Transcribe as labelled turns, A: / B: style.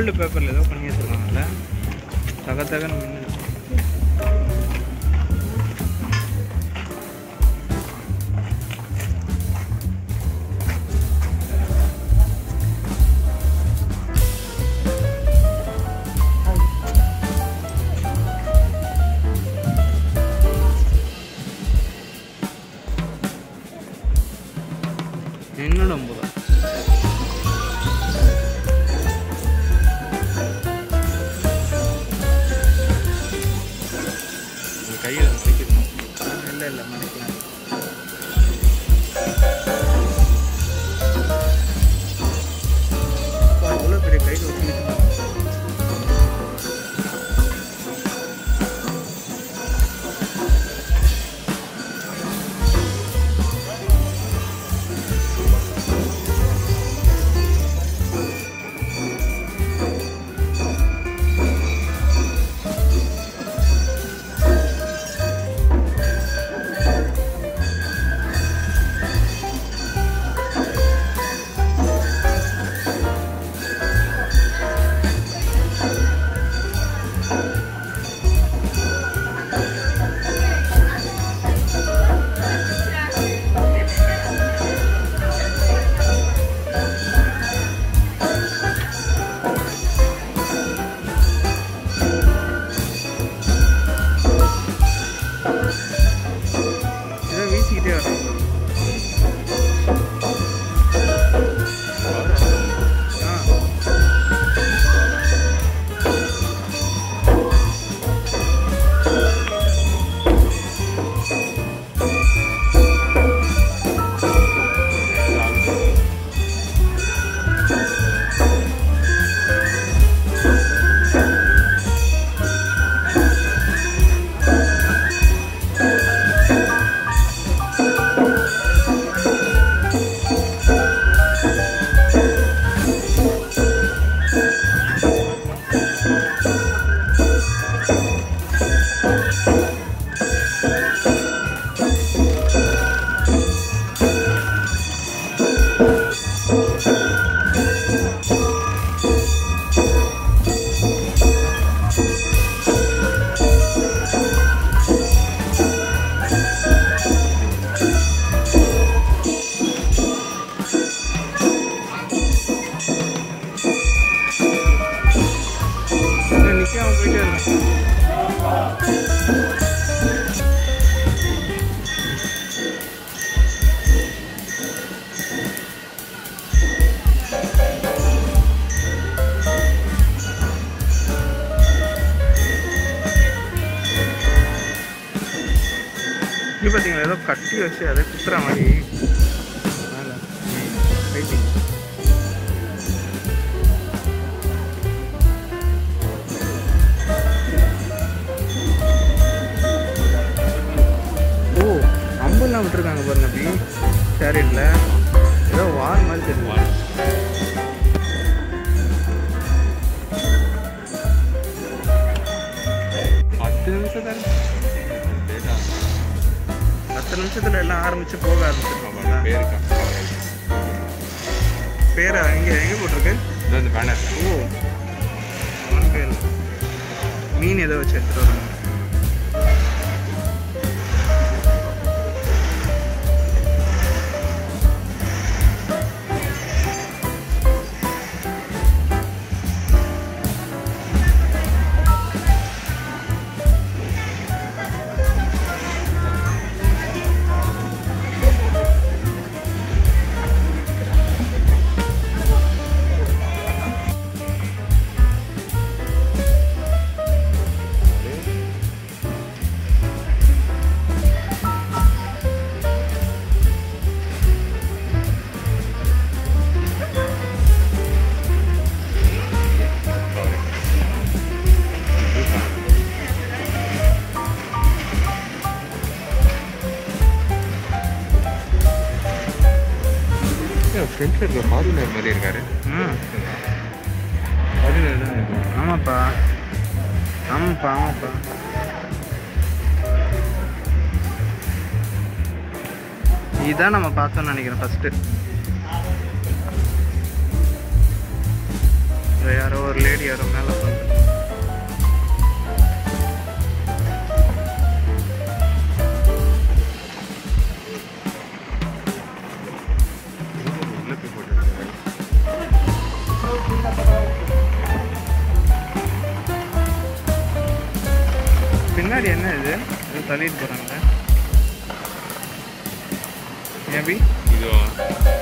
A: Gold பேப்பரில் ஏதோ பண்ணி வச்சுருக்காங்கல்ல தக தகன்னு மின்னுது. என்னோட ஒம்பது
B: உங்கள் கையில் தைக்கணும்
A: இல்லை இல்லை மறைக்கலாம் இவ்வளோ பெரிய கையில் வச்சுக்கிட்டு ஏதோ வீசிக்கிட்டே வரோம் ஆ இன்னும் நிக்காம போயிட்டே இருக்கேன் இது பார்த்தீங்களா ஏதோ கட்டி வச்சு அதை குத்துற மாதிரி மேலே ரைட்டிங் ஓ அம்பெல்லாம் விட்டுருக்காங்க பாருங்க அப்படி சேரீட்டில் ஏதோ வால் மாதிரி தெரியுது
B: பத்து நிமிஷம் தானே
A: பத்து நிமிஷத்துல எல்லாம் ஆரம்பிச்சு போக ஆரம்பிச்சிருக்கோம்
B: பேருக்கா
A: பேரா எங்க எங்க போட்டிருக்கு
B: இது வந்து பேனர்
A: ஓ அவன் பேர் மீன் ஏதோ வச்சு எடுத்துட்டு வராங்க
B: ஃப்ரெண்ட்ல இருக்க ஃபாரினர் மாதிரி இருக்காரு
A: ம்
B: ஃபாரினர் தான்
A: ஆமாப்பா ஆமாப்பா ஆமாப்பா இதான் நம்ம பார்த்தோம்னு நினைக்கிறேன் ஃபஸ்ட்டு இந்த யாரோ ஒரு லேடி யாரோ மேலே உட்காந்து
B: உள்ள போய் போட்டுருக்காரு
A: பின்னாடி என்ன இது ஏதோ தள்ளிட்டு போகிறாங்க ஏபி
B: இதுவா